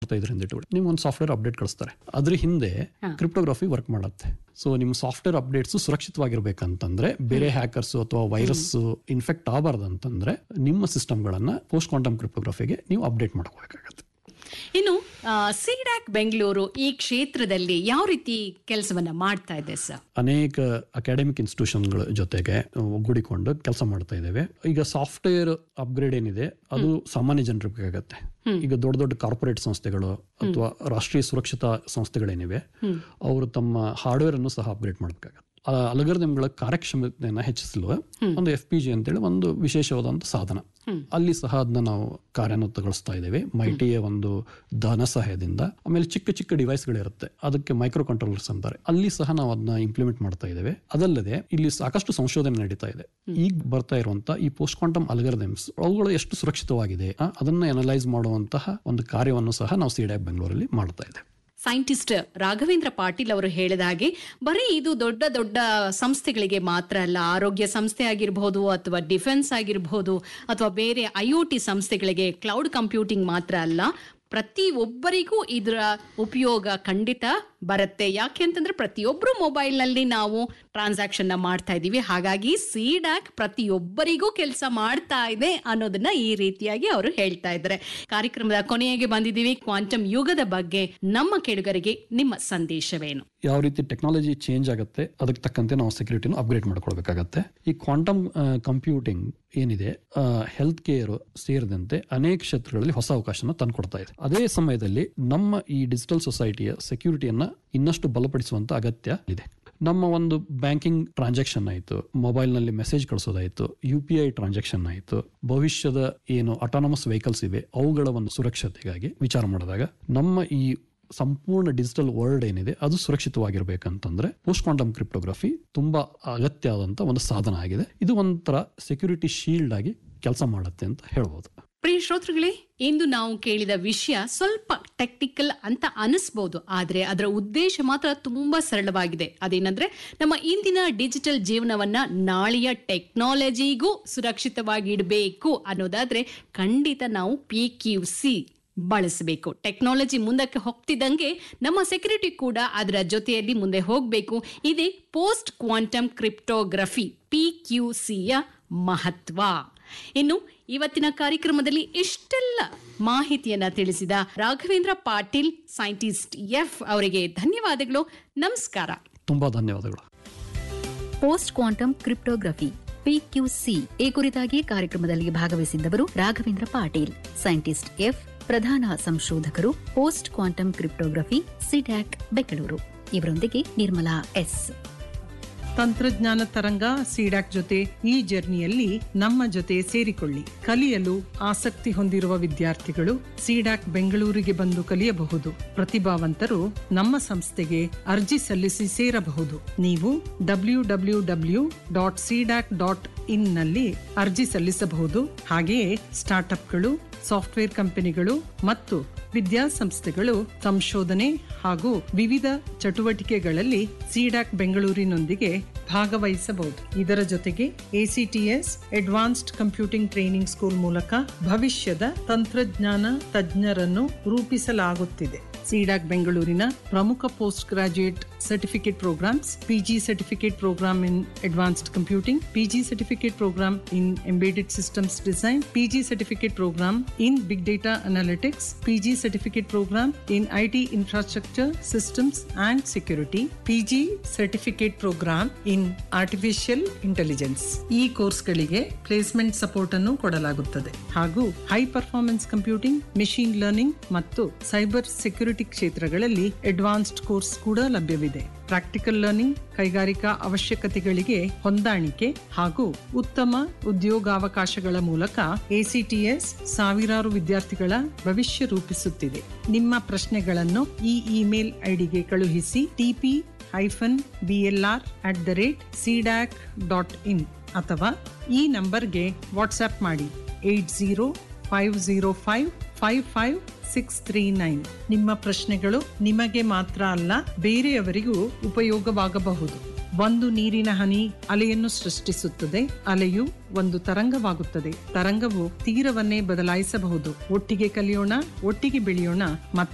ಮಾಡ್ತಾ ಇದ್ರಿ ಅಂತ ಇಟ್ಕೊಳ್ಳಿ ನಿಮ್ಗೆ ಒಂದು ಸಾಫ್ಟ್ವೇರ್ ಅಪ್ಡೇಟ್ ಕಳಿಸ್ತಾರೆ ಅದ್ರ ಹಿಂದೆ ಕ್ರಿಪ್ಟೋಗ್ರಫಿ ವರ್ಕ್ ಮಾಡುತ್ತೆ ಸೊ ನಿಮ್ಮ ಸಾಫ್ಟ್ವೇರ್ ಅಪ್ಡೇಟ್ಸ್ ಸುರಕ್ಷಿತವಾಗಿರ್ಬೇಕಂತಂದ್ರೆ ಬೇರೆ ಹ್ಯಾಕರ್ಸ್ ಅಥವಾ ವೈರಸ್ ಇನ್ಫೆಕ್ಟ್ ಆಗಬಾರ್ದಂತಂದ್ರೆ ನಿಮ್ಮ ಸಿಸ್ಟಮ್ಗಳನ್ನ ಪೋಸ್ಟ್ ಕ್ವಾಂಟಮ್ ಕ್ರಿಪ್ಟೋಗ್ರಫಿಗೆ ನೀವು ಅಪ್ಡೇಟ್ ಮಾಡ್ಕೋಬೇಕಾಗತ್ತೆ ಇನ್ನು ಸಿಡ್ಯಾಕ್ ಬೆಂಗಳೂರು ಈ ಕ್ಷೇತ್ರದಲ್ಲಿ ಯಾವ ರೀತಿ ಕೆಲಸವನ್ನ ಮಾಡ್ತಾ ಇದೆ ಸರ್ ಅನೇಕ ಅಕಾಡೆಮಿಕ್ ಇನ್ಸ್ಟಿಟ್ಯೂಷನ್ಗಳ ಜೊತೆಗೆ ಒಗ್ಗೂಡಿಕೊಂಡು ಕೆಲಸ ಮಾಡ್ತಾ ಇದ್ದೇವೆ ಈಗ ಸಾಫ್ಟ್ವೇರ್ ಅಪ್ಗ್ರೇಡ್ ಏನಿದೆ ಅದು ಸಾಮಾನ್ಯ ಜನರಿಗೆ ಬೇಕಾಗತ್ತೆ ಈಗ ದೊಡ್ಡ ದೊಡ್ಡ ಕಾರ್ಪೊರೇಟ್ ಸಂಸ್ಥೆಗಳು ಅಥವಾ ರಾಷ್ಟ್ರೀಯ ಸುರಕ್ಷತಾ ಸಂಸ್ಥೆಗಳೇನಿವೆ ಅವರು ತಮ್ಮ ಹಾರ್ಡ್ವೇರ್ ಅನ್ನು ಸಹ ಅಪ್ಗ್ರೇಡ್ ಮಾಡಬೇಕಾಗತ್ತೆ ಅಲಗರ್ದಮ್ಗಳ ಕಾರ್ಯಕ್ಷಮತೆಯನ್ನು ಹೆಚ್ಚಿಸಲು ಒಂದು ಎಫ್ ಪಿ ಜಿ ಅಂತೇಳಿ ಒಂದು ವಿಶೇಷವಾದಂತ ಸಾಧನ ಅಲ್ಲಿ ಸಹ ಅದನ್ನ ನಾವು ಕಾರ್ಯಾನ್ವತಗೊಳಿಸ್ತಾ ಇದ್ದೇವೆ ಮೈಟಿಯ ಒಂದು ಧನ ಸಹಾಯದಿಂದ ಆಮೇಲೆ ಚಿಕ್ಕ ಚಿಕ್ಕ ಡಿವೈಸ್ಗಳಿರುತ್ತೆ ಅದಕ್ಕೆ ಮೈಕ್ರೋ ಕಂಟ್ರೋಲರ್ಸ್ ಅಂತಾರೆ ಅಲ್ಲಿ ಸಹ ನಾವು ಅದನ್ನ ಇಂಪ್ಲಿಮೆಂಟ್ ಮಾಡ್ತಾ ಇದ್ದೇವೆ ಅದಲ್ಲದೆ ಇಲ್ಲಿ ಸಾಕಷ್ಟು ಸಂಶೋಧನೆ ನಡೀತಾ ಇದೆ ಈಗ ಬರ್ತಾ ಇರುವಂತ ಈ ಪೋಸ್ಟ್ ಕ್ವಾಂಟಮ್ ಅಲ್ಗರ್ದಮ್ಸ್ ಅವುಗಳು ಎಷ್ಟು ಸುರಕ್ಷಿತವಾಗಿದೆ ಆ, ಅದನ್ನ ಅನಲೈಸ್ ಮಾಡುವಂತಹ ಒಂದು ಕಾರ್ಯವನ್ನು ಸಹ ನಾವು ಸಿಡ್ಯಾಕ್ ಬೆಂಗಳೂರಲ್ಲಿ ಮಾಡ್ತಾ ಇದ್ದೇವೆ ಸೈಂಟಿಸ್ಟ್ ರಾಘವೇಂದ್ರ ಪಾಟೀಲ್ ಅವರು ಹೇಳಿದ ಹಾಗೆ ಬರೀ ಇದು ದೊಡ್ಡ ದೊಡ್ಡ ಸಂಸ್ಥೆಗಳಿಗೆ ಮಾತ್ರ ಅಲ್ಲ ಆರೋಗ್ಯ ಸಂಸ್ಥೆ ಆಗಿರಬಹುದು ಅಥವಾ ಡಿಫೆನ್ಸ್ ಆಗಿರಬಹುದು ಅಥವಾ ಬೇರೆ ಐಒಟಿ ಸಂಸ್ಥೆಗಳಿಗೆ ಕ್ಲೌಡ್ ಕಂಪ್ಯೂಟಿಂಗ್ ಮಾತ್ರ ಅಲ್ಲ ಪ್ರತಿ ಒಬ್ಬರಿಗೂ ಇದರ ಉಪಯೋಗ ಖಂಡಿತ ಬರುತ್ತೆ ಯಾಕೆ ಅಂತಂದ್ರೆ ಪ್ರತಿಯೊಬ್ಬರು ಮೊಬೈಲ್ನಲ್ಲಿ ನಾವು ಟ್ರಾನ್ಸಾಕ್ಷನ್ ಮಾಡ್ತಾ ಇದ್ದೀವಿ ಹಾಗಾಗಿ ಸಿಡ್ಯಾಕ್ ಪ್ರತಿಯೊಬ್ಬರಿಗೂ ಕೆಲಸ ಮಾಡ್ತಾ ಇದೆ ಅನ್ನೋದನ್ನ ಈ ರೀತಿಯಾಗಿ ಅವರು ಹೇಳ್ತಾ ಇದ್ದಾರೆ ಕಾರ್ಯಕ್ರಮದ ಕೊನೆಗೆ ಬಂದಿದ್ದೀವಿ ಕ್ವಾಂಟಮ್ ಯುಗದ ಬಗ್ಗೆ ನಮ್ಮ ಕೇಳುಗರಿಗೆ ನಿಮ್ಮ ಸಂದೇಶವೇನು ಯಾವ ರೀತಿ ಟೆಕ್ನಾಲಜಿ ಚೇಂಜ್ ಆಗುತ್ತೆ ಅದಕ್ಕೆ ತಕ್ಕಂತೆ ನಾವು ಸೆಕ್ಯೂರಿಟಿನ ಅಪ್ಗ್ರೇಡ್ ಮಾಡ್ಕೊಳ್ಬೇಕಾಗತ್ತೆ ಈ ಕ್ವಾಂಟಮ್ ಕಂಪ್ಯೂಟಿಂಗ್ ಏನಿದೆ ಹೆಲ್ತ್ ಕೇರ್ ಸೇರಿದಂತೆ ಅನೇಕ ಕ್ಷೇತ್ರಗಳಲ್ಲಿ ಹೊಸ ಅವಕಾಶನ ತಂದುಕೊಡ್ತಾ ಇದೆ ಅದೇ ಸಮಯದಲ್ಲಿ ನಮ್ಮ ಈ ಡಿಜಿಟಲ್ ಸೊಸೈಟಿಯ ಸೆಕ್ಯೂರಿಟಿಯನ್ನ ಇನ್ನಷ್ಟು ಬಲಪಡಿಸುವಂತ ಅಗತ್ಯ ಇದೆ ನಮ್ಮ ಒಂದು ಬ್ಯಾಂಕಿಂಗ್ ಟ್ರಾನ್ಸಾಕ್ಷನ್ ಆಯಿತು ಮೊಬೈಲ್ನಲ್ಲಿ ಮೆಸೇಜ್ ಕಳಿಸೋದಾಯಿತು ಯು ಪಿ ಐ ಟ್ರಾನ್ಸಾಕ್ಷನ್ ಆಯಿತು ಭವಿಷ್ಯದ ಏನು ಅಟಾನಮಸ್ ವೆಹಿಕಲ್ಸ್ ಇವೆ ಅವುಗಳ ಒಂದು ಸುರಕ್ಷತೆಗಾಗಿ ವಿಚಾರ ಮಾಡಿದಾಗ ನಮ್ಮ ಈ ಸಂಪೂರ್ಣ ಡಿಜಿಟಲ್ ವರ್ಲ್ಡ್ ಏನಿದೆ ಅದು ಸುರಕ್ಷಿತವಾಗಿರ್ಬೇಕಂತಂದ್ರೆ ಪೋಸ್ಟ್ ಕ್ವಾಂಟಮ್ ಕ್ರಿಪ್ಟೋಗ್ರಫಿ ತುಂಬಾ ಅಗತ್ಯ ಆದಂತ ಒಂದು ಸಾಧನ ಆಗಿದೆ ಇದು ಒಂಥರ ಸೆಕ್ಯೂರಿಟಿ ಶೀಲ್ಡ್ ಆಗಿ ಕೆಲಸ ಮಾಡುತ್ತೆ ಅಂತ ಹೇಳ್ಬೋದು ಪ್ರಿಯ ಶ್ರೋತೃಗಳೇ ಇಂದು ನಾವು ಕೇಳಿದ ವಿಷಯ ಸ್ವಲ್ಪ ಟೆಕ್ನಿಕಲ್ ಅಂತ ಅನಿಸ್ಬೋದು ಆದ್ರೆ ಅದರ ಉದ್ದೇಶ ಮಾತ್ರ ತುಂಬಾ ಸರಳವಾಗಿದೆ ಅದೇನಂದ್ರೆ ನಮ್ಮ ಇಂದಿನ ಡಿಜಿಟಲ್ ಜೀವನವನ್ನ ನಾಳೆಯ ಟೆಕ್ನಾಲಜಿಗೂ ಸುರಕ್ಷಿತವಾಗಿ ಇಡಬೇಕು ಅನ್ನೋದಾದ್ರೆ ಖಂಡಿತ ನಾವು ಪಿ ಕ್ಯೂ ಸಿ ಬಳಸಬೇಕು ಟೆಕ್ನಾಲಜಿ ಮುಂದಕ್ಕೆ ಹೋಗ್ತಿದ್ದಂಗೆ ನಮ್ಮ ಸೆಕ್ಯೂರಿಟಿ ಕೂಡ ಅದರ ಜೊತೆಯಲ್ಲಿ ಮುಂದೆ ಹೋಗಬೇಕು ಇದೇ post quantum cryptography P Q ಸಿಯ ಮಹತ್ವ ಇನ್ನು ಇವತ್ತಿನ ಕಾರ್ಯಕ್ರಮದಲ್ಲಿ ಇಷ್ಟೆಲ್ಲ ಮಾಹಿತಿಯನ್ನ ತಿಳಿಸಿದ ರಾಘವೇಂದ್ರ ಪಾಟೀಲ್ ಸೈಂಟಿಸ್ಟ್ ಎಫ್ ಅವರಿಗೆ ಧನ್ಯವಾದಗಳು ನಮಸ್ಕಾರ ತುಂಬಾ ಧನ್ಯವಾದಗಳು ಪೋಸ್ಟ್ ಕ್ವಾಂಟಮ್ ಕ್ರಿಪ್ಟೋಗ್ರಫಿ ಪಿಕ್ಯೂಸಿ ಈ ಕುರಿತಾಗಿ ಕಾರ್ಯಕ್ರಮದಲ್ಲಿ ಭಾಗವಹಿಸಿದ್ದವರು ರಾಘವೇಂದ್ರ ಪಾಟೀಲ್ ಸೈಂಟಿಸ್ಟ್ ಎಫ್ ಪ್ರಧಾನ ಸಂಶೋಧಕರು post quantum cryptography CDAC Bengaluru ಇವರೊಂದಿಗೆ ನಿರ್ಮಲಾ ಎಸ್ ತಂತ್ರಜ್ಞಾನ ತರಂಗ ಸಿಡಾಕ್ ಜೊತೆ ಈ ಜರ್ನಿಯಲ್ಲಿ ನಮ್ಮ ಜೊತೆ ಸೇರಿಕೊಳ್ಳಿ ಕಲಿಯಲು ಆಸಕ್ತಿ ಹೊಂದಿರುವ ವಿದ್ಯಾರ್ಥಿಗಳು ಸಿಡಾಕ್ ಬೆಂಗಳೂರಿಗೆ ಬಂದು ಕಲಿಯಬಹುದು ಪ್ರತಿಭಾವಂತರು ನಮ್ಮ ಸಂಸ್ಥೆಗೆ ಅರ್ಜಿ ಸಲ್ಲಿಸಿ ಸೇರಬಹುದು ನೀವು W W W dot CDAC dot in ನಲ್ಲಿ ಅರ್ಜಿ ಸಲ್ಲಿಸಬಹುದು ಹಾಗೆಯೇ ಸ್ಟಾರ್ಟ್ಅಪ್ಗಳು ಸಾಫ್ಟ್ವೇರ್ ಕಂಪನಿಗಳು ಮತ್ತು ವಿದ್ಯಾಸಂಸ್ಥೆಗಳು ಸಂಶೋಧನೆ ಹಾಗೂ ವಿವಿಧ ಚಟುವಟಿಕೆಗಳಲ್ಲಿ ಸಿಡಾಕ್ ಬೆಂಗಳೂರಿನೊಂದಿಗೆ ಭಾಗವಹಿಸಬಹುದು ಇದರ ಜೊತೆಗೆ ACTS advanced computing training school ಮೂಲಕ ಭವಿಷ್ಯದ ತಂತ್ರಜ್ಞಾನ ತಜ್ಞರನ್ನು ರೂಪಿಸಲಾಗುತ್ತಿದೆ ಸಿಡಾಕ್ ಬೆಂಗಳೂರಿನ ಪ್ರಮುಖ post graduate certificate programmes PG certificate programme in advanced computing PG certificate programme in embedded systems design PG certificate programme in big data analytics PG certificate programme in IT infrastructure systems and security PG certificate programme in artificial intelligence ಈ ಕೋರ್ಸ್ಗಳಿಗೆ placement support ಅನ್ನು ಕೊಡಲಾಗುತ್ತದೆ ಹಾಗೂ high performance computing machine learning ಮತ್ತು cyber security ಕ್ಷೇತ್ರಗಳಲ್ಲಿ advanced course ಕೂಡ ಲಭ್ಯವಿದೆ practical learning ಕೈಗಾರಿಕಾ ಅವಶ್ಯಕತೆಗಳಿಗೆ ಹೊಂದಾಣಿಕೆ ಹಾಗೂ ಉತ್ತಮ ಉದ್ಯೋಗಾವಕಾಶಗಳ ಮೂಲಕ ಎಸಿಟಿಎಸ್ ಸಾವಿರಾರು ವಿದ್ಯಾರ್ಥಿಗಳ ಭವಿಷ್ಯ ರೂಪಿಸುತ್ತಿದೆ ನಿಮ್ಮ ಪ್ರಶ್ನೆಗಳನ್ನು ಈ ಇಮೇಲ್ ಐಡಿಗೆ ಕಳುಹಿಸಿ TP hyphen BLR at the rate CDAC dot in ಅಥವಾ ಈ ನಂಬರ್ಗೆ ವಾಟ್ಸ್ಆಪ್ ಮಾಡಿ eight zero five zero five five five six three nine ನಿಮ್ಮ ಪ್ರಶ್ನೆಗಳು ನಿಮಗೆ ಮಾತ್ರ ಅಲ್ಲ ಬೇರೆಯವರಿಗೂ ಉಪಯೋಗವಾಗಬಹುದು ಒಂದು ನೀರಿನ ಹನಿ ಅಲೆಯನ್ನು ಸೃಷ್ಟಿಸುತ್ತದೆ ಅಲೆಯು ಒಂದು ತರಂಗವಾಗುತ್ತದೆ ತರಂಗವು ತೀರವನ್ನೇ ಬದಲಾಯಿಸಬಹುದು ಒಟ್ಟಿಗೆ ಕಲಿಯೋಣ ಒಟ್ಟಿಗೆ ಬೆಳೆಯೋಣ ಮತ್ತು